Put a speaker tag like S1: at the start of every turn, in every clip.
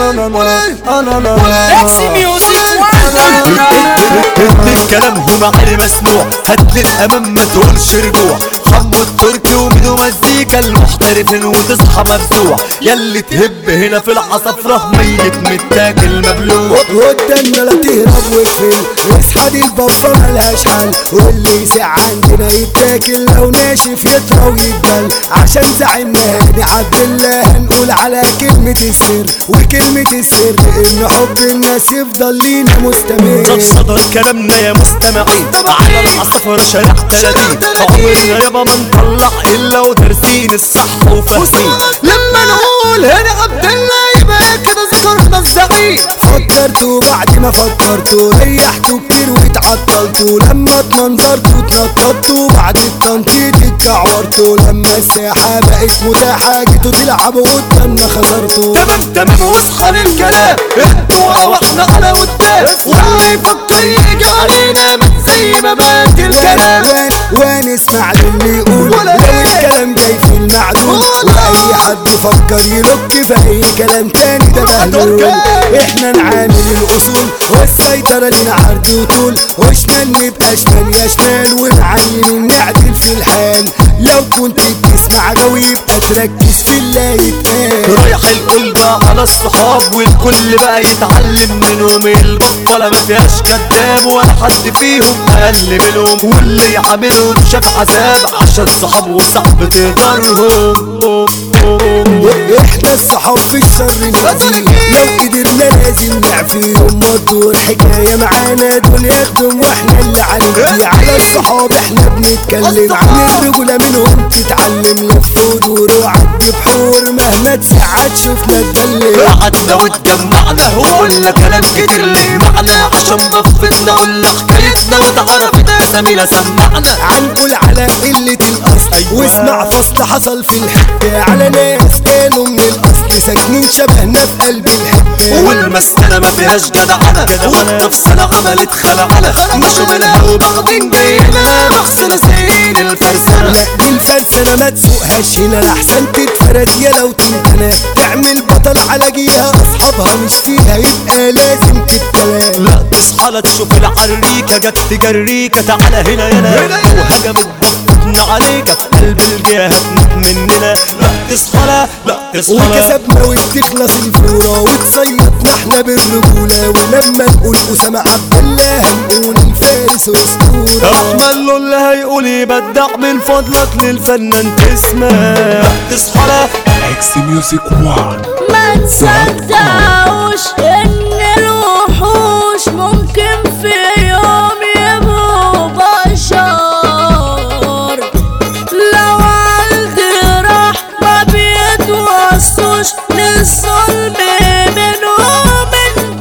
S1: انا انا انا
S2: Let's music
S3: ادي كلامهم علي مسموع هات للامام ما تقولش رجوع حمو التركي ومنو مزيكا المحترفين وتصحى مفزوع ياللي تهب هنا في العصفرة ميت متاكل مبلوع
S1: قدامنا لا تهرب وتفل واصحى دي البفة ملهاش حل واللي يسع عندنا يتاكل لو ناشف يطرى ويتبل عشان زعيمنا هاني عبد الله هنقول على كلمة السر وكلمة السر ان حب الناس يفضل لينا مستمر
S3: طب صدر كلامنا يا مستمعين على العصفرة شارع 30 عمرنا يابا ما نطلع الا ودارسين الصح وفاهمين لما نقول هنا عبد الله يبقى كده ذكرنا الزعيم
S1: فكرتوا بعد ما فكرتوا ريحتوا كتير واتعطلتوا لما اتمنظرتوا اتنططتوا بعد التنطيط اتكعورتوا لما الساحة بقت متاحة جيتوا تلعبوا قدامنا خسرتوا
S3: تمام تمام واصحى للكلام انتوا واحنا على قدام واللي يفكر يجي علينا من زي ما مات الكلام
S1: وين وين اسمع للي يقول لو الكلام جاي في المعدول واي حد يفكر يلك في اي كلام تاني ده بهلول احنا نعامل الاصول والسيطرة لنا عرض وطول وشمال نبقى شمال يا شمال ونعين نعدل في الحال لو كنت بتسمع غوي يبقى تركز في اللي يتقال
S3: رايح الكل بقى على الصحاب والكل بقى يتعلم منهم البطلة ما فيهاش كداب ولا حد فيهم اقل منهم واللي يعاملهم شاف عذاب عشان صحاب وصاحب تقدرهم
S1: احنا الصحاب في الشر نأذيهم لو قدرنا لازم نعفيهم مدور حكاية معانا دول يخدم واحنا اللي عليهم على الصحاب احنا بنتكلم عن الرجولة منهم تتعلم لف ودور وعد بحور مهما تسعد شفنا تدلل
S3: قعدنا واتجمعنا وقلنا كلام كتير ليه معنى عشان بفتنا قلنا حكايتنا واتعرفت اسامينا سمعنا
S1: عنقل على قلة الأصل
S3: أيوة.
S1: واسمع فصل حصل في الحتة على ناس كانوا من الأصل ساكنين شبهنا في قلب الحتة
S3: والمسألة ما فيهاش جدعنة والتفصيلة عملت خلعنا مشوا منها وبعدين جاينا مغسلة زين الفرسانة
S1: لا دي الفرسانة ما تسوقهاش هنا لحسن تتفرد يا لو تنتنى تعمل بطل على جيها أصحابها مش فيها يبقى لازم تتلام
S3: لا تصحى لا تشوف العريكة جت تجريكة تعالى هنا يلا لو هجمت ضغطتنا عليك في قلب الجهة هتموت مننا لا تصحى لا لا تصحى لا
S1: وكسبنا وبتخلص الفورة وتصيطنا احنا بالرجولة ولما نقول أسامة عبد الله هنقول الفارس أسطورة
S3: احمد له اللي هيقول يبدع من فضلك للفنان تسمع تصحى لا
S4: اكس ميوزك وان
S5: ما تصدقوش ان الوحوش ممكن في يوم يبقوا بشر لو عالجراح ما بيتوصوش للظلم منهم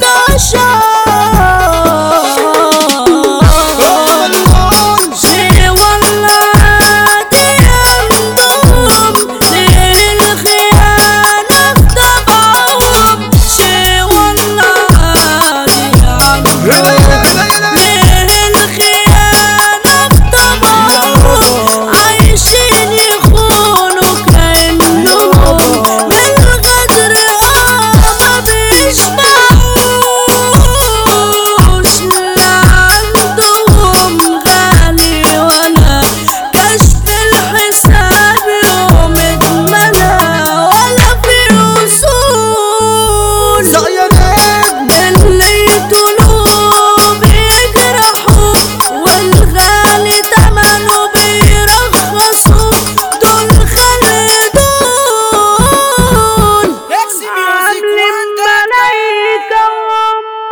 S5: انتشر شي والله عادي عندهم للخيانة في طبعهم شي والله عادي عندهم للخيانة في طبعهم عايشين يخونوا كأنهم للغدر آه ما بيشبعوش لا عندهم غالي ولا كشف الحساب يوم اتملى ولا في وصول اللي يطلبوا بيجرحوا والغالي تمنه بيرخصوا دول خلدون عن الملايكة وهم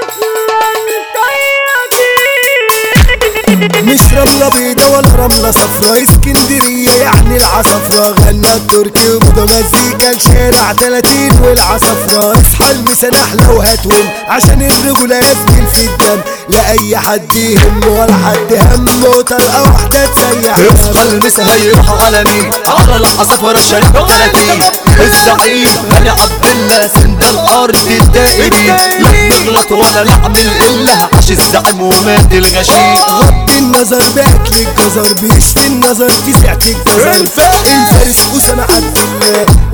S5: أصلا طيبين
S1: مش رملة بيضة ولا رملة صفرا اسكندرية يعني العصفرة غنى التركي وبدو مزيكا لشارع 30 والعصفرة اصحى المسا احلى وهتون عشان الرجولة يسجل في الدم لا اي حد يهم ولا حد همه طلقة واحدة تسيح
S3: اصحى المسا هيروح على مين على العصفرة شارع 30 الزعيم هاني عبد الله سند الارض الدائرين لا نغلط ولا نعمل الا عش الزعيم ومات الغشيم
S1: غض النظر باكل الجزر بيشفي النظر في سعة الجزر
S3: الفارس.
S1: الفارس أسامة عبد الله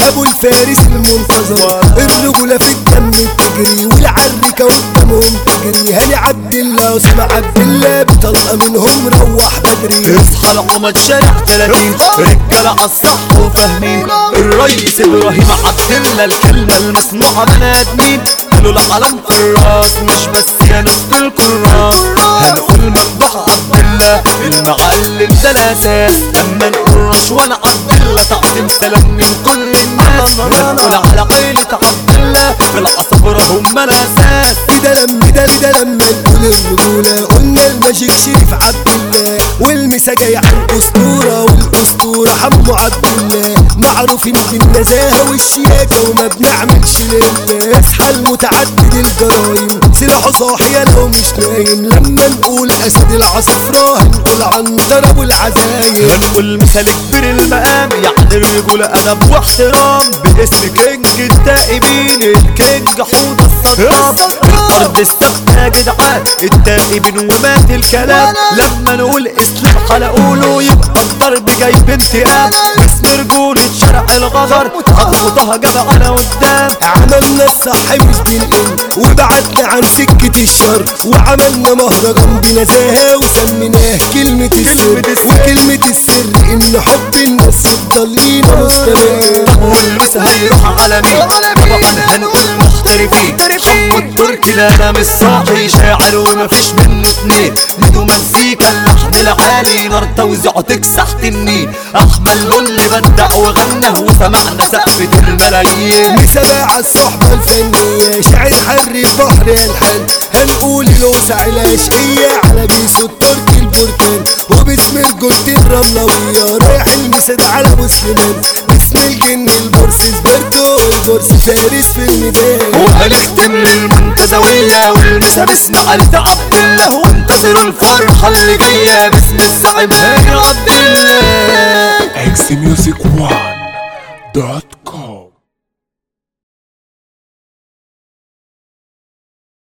S1: ابو الفارس المنتظر الرجولة في الدم بتجري والعركة قدامهم تجري هاني عبد الله وسامع عبد الله بطلقة منهم روح بدري
S3: اصحى العمد شارع 30 رجالة عالصح وفاهمين الريس ابراهيم عبد الله الكلمة المسموعة بني ادمين قالوا العلم قراص مش بس يا نص الكراس هنقول ممدوح عبد الله المعلم ده الاساس اما نقول رشوان عبد الله تعظيم سلام من كل الناس ونقول على عيلة عبد الله في العصبرة هم الاساس
S1: كده لم ده ده لما نقول الرجولة قلنا الماجيك شريف عبد الله والمسا جاي عن اسطورة والاسطورة حمو عبد الله معروفين بالنزاهة والشياكة وما بنعملش لله اصحى المتعدد الجرايم سلاحه صاحية لو مش نايم لما نقول اسد العصفرة هنقول عنترة والعزايم
S3: هنقول مثال كبير المقام يعني الرجولة أدب واحترام باسم كينج التائبين الكينج حوض الصدام الأرض الثابتة يا جدعان التائبين ومات الكلام لما نقول اسلام حلقوله يبقى الضرب جاي بانتقام باسم رجولة شرع الغدر هضغطها جدعانة قدام
S1: عملنا الصح مش بنقل وبعدنا عن سكة الشر وعملنا مهرجان بنزاهة وسميناه كلمة السر
S3: كلمة السر.
S1: وكلمة السر إن حب الناس يفضل لينا مستمر
S3: والمس هيروح على مين طبعا هنقول محترفين حمو التركي ده انا مش صاحي شاعر ومفيش منه اتنين ميدو مزيكا اللحن العالي نار توزيعه تكسح تنين احمد اللي بدع وغنى وسمعنا سقفة الملايين
S1: مسابقة الصحبة الفنية شاعر حري بحر الحن هنقول الوسع العشقية على بيسو التركي البركان وباسم الجند الرملوية رايح المسد على مسلمان باسم الجن البورس سبرتو البورس فارس في الميدان
S3: وهنختم للمنتزوية والمسا باسم عبد عبد الله وانتظروا الفرحة اللي جاية باسم الزعيم هاني عبد الله
S4: xmusic1.com